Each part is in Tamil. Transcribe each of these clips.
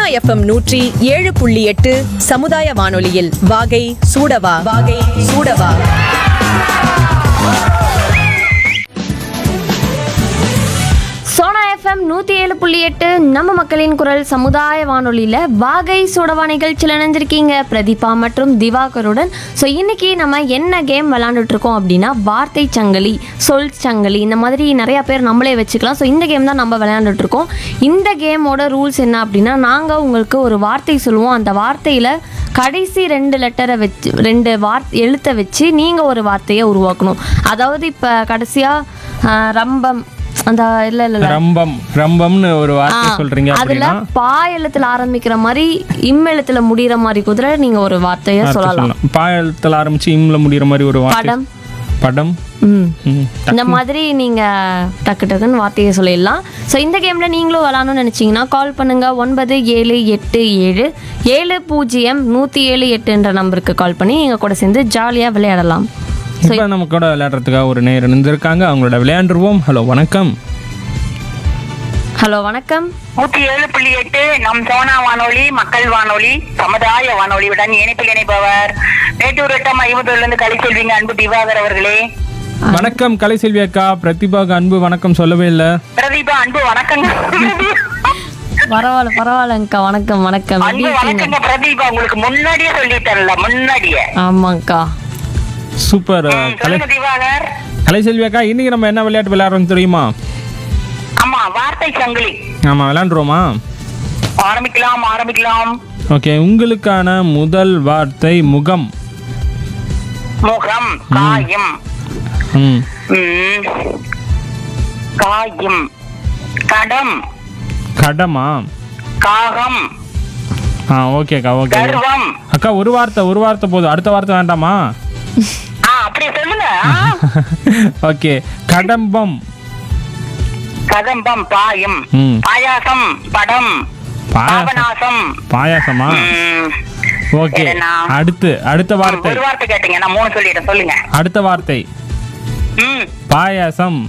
எஃப்எம் நூற்றி ஏழு புள்ளி எட்டு சமுதாய வானொலியில் வாகை சூடவா வாகை சூடவா சோனா எஃப்எம் நூற்றி ஏழு புள்ளி எட்டு நம்ம மக்களின் குரல் சமுதாய வானொலியில் வாகை சூடவா நிகழ்ச்சியில் இணைஞ்சிருக்கீங்க பிரதீபா மற்றும் திவாகருடன் ஸோ இன்னைக்கு நம்ம என்ன கேம் விளாண்டுட்டு இருக்கோம் அப்படின்னா வார்த்தை சங்கிலி சொல் சங்கிலி இந்த மாதிரி நிறைய பேர் நம்மளே வச்சுக்கலாம் ஸோ இந்த கேம் தான் நம்ம விளையாண்டுட்டு இருக்கோம் இந்த கேமோட ரூல்ஸ் என்ன அப்படின்னா நாங்கள் உங்களுக்கு ஒரு வார்த்தை சொல்லுவோம் அந்த வார்த்தையில் கடைசி ரெண்டு லெட்டரை வச்சு ரெண்டு வார் எழுத்தை வச்சு நீங்கள் ஒரு வார்த்தையை உருவாக்கணும் அதாவது இப்போ கடைசியாக ரம்பம் அந்த இல்லை இல்லை ரம்பம் ரம்பம்னு ஒரு வார்த்தை சொல்றீங்க அதுல அப்படின்னா பா எழுத்துல ஆரம்பிக்கிற மாதிரி இம் எழுத்துல முடியிற மாதிரி குதிரை நீங்க ஒரு வார்த்தையை வார்த்தை சொல்லலாம் சொல்லலாம் பாயத்தில் ஆரம்பிச்சு இம்ல முடிகிற மாதிரி ஒரு வார்த்தை படம் படம் ம் ம். இந்த மாதிரி நீங்க டக்கு டக்குன்னு வார்த்தையை சொல்லிடலாம் ஸோ இந்த கேம்ல நீங்களும் விளாடணும்னு நினைச்சீங்கன்னா கால் பண்ணுங்க ஒன்பது ஏழு எட்டு ஏழு ஏழு பூஜ்ஜியம் நூற்றி ஏழு எட்டுன்ற நம்பருக்கு கால் பண்ணி நீங்க கூட சேர்ந்து ஜாலியாக விளையாடலாம் இப்போ நம்ம கூட விளையாடுறதுக்காக ஒரு நேர் இருந்திருக்காங்க அவங்களோட விளையாண்டுருவோம் ஹலோ வணக்கம் ஹலோ வணக்கம் நூற்றி ஏழு புள்ளி எட்டு நம் சோனா வானொலி மக்கள் வானொலி சமுதாய வானொலியுடன் இணைப்பில் இணைப்பவர் மேட்டூர் வட்டம் ஐம்பத்தூர்ல கலை செல்விங்க அன்பு திவாகர் அவர்களே வணக்கம் கலைசெல்வி அக்கா பிரதிபாக்கு அன்பு வணக்கம் சொல்லவே இல்லை பிரதீபா அன்பு வணக்கங்க பரவாயில்ல பரவாயில்லங்கக்கா வணக்கம் வணக்கம் எப்படி அன்பு இருக்கீங்க வணக்கங்க பிரதீபா உங்களுக்கு முன்னாடியே சொல்லிட்டேன்ல முன்னாடியே ஆமாங்க்கா சூப்பர் ம், கலை சொல்லுங்க திவாகர் கலைசெல்வி அக்கா இன்னைக்கு நம்ம என்ன விளையாட்டு விளையாடுறோம் தெரியுமா ஆமா வார்த்தை சங்கிலி ஆமாம் விளையாண்டுருவோமா ஆரம்பிக்கலாம் ஆரம்பிக்கலாம் ஓகே உங்களுக்கான முதல் வார்த்தை முகம் முகம் காயம் ம் ம், காயம் கடம் கடமா காகம் ஆ ஓகேக்கா ஓகே கர்வம் அக்கா ஒரு வார்த்தை ஒரு வார்த்தை போதும் அடுத்த வார்த்தை வேண்டாமா ஆ அப்படியே சொல்லுங்க ஆ. ஓகே கடம்பம் கதம்பம் பாயம் ம் பாயாசம் படம் பாயாசம் பாபநாசம் பாயாசமா ம், ஓகே என்னண்ணா? அடுத்து அடுத்த வார்த்தை ஒரு வார்த்தை கேட்டீங்க நான் மூணு சொல்லிட்டேன் சொல்லுங்க அடுத்த வார்த்தை ம் பாயாசம்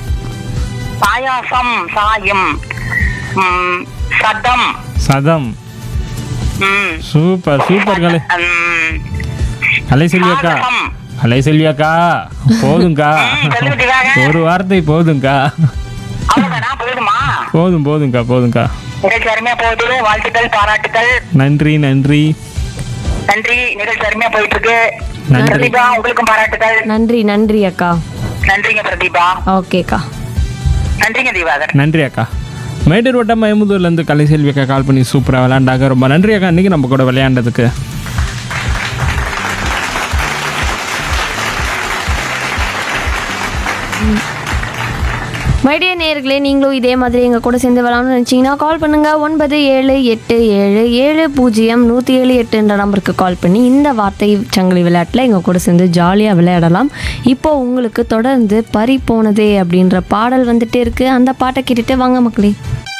பாயாசம் சாயம் ம், சதம் சதம் ம், சூப்பர் சூப்பர் கலை ம், கலை செல்வி அக்கா சாகசம். கலை செல்வி அக்கா போதும்க்கா ம், சொல்லுங்க திவாகர். ஒரு வார்த்தை போதும்க்கா அவ்வளவுதானா போதுமா போதும் போதும்க்கா போதும்க்கா நிகழ்ச்சி அருமையா போகுது வாழ்த்துக்கள் பாராட்டுக்கள் நன்றி நன்றி நன்றி நிகழ்ச்சி அருமையா போயிட்டு இருக்கு நன்றி. பிரதீபா உங்களுக்கும் பாராட்டுக்கள் நன்றி நன்றி அக்கா நன்றிங்க பிரதீபா ஓகேக்கா நன்றிங்க திவாகர் நன்றி அக்கா மேட்டூர் வட்டம் மயமுதூர்லேருந்து கலை செல்வி அக்கா கால் பண்ணி சூப்பராக விளையாண்டாங்க ரொம்ப நன்றி அக்கா இன்னைக்கு நம்ம கூட விளையாண்டதுக்கு மைடிய நேயர்களே நீங்களும் இதே மாதிரி எங்கள் கூட சேர்ந்து விளாடணும்னு நினச்சிங்கன்னா கால் பண்ணுங்கள் ஒன்பது ஏழு எட்டு ஏழு ஏழு பூஜ்ஜியம் நூற்றி ஏழு எட்டுன்ற நம்பருக்கு கால் பண்ணி இந்த வார்த்தை சங்கிலி விளையாட்டில் எங்கள் கூட சேர்ந்து ஜாலியாக விளையாடலாம் இப்போ உங்களுக்கு தொடர்ந்து பறி போனதே அப்படின்ற பாடல் வந்துட்டே இருக்குது அந்த பாட்டை கேட்டுட்டு வாங்க மக்களே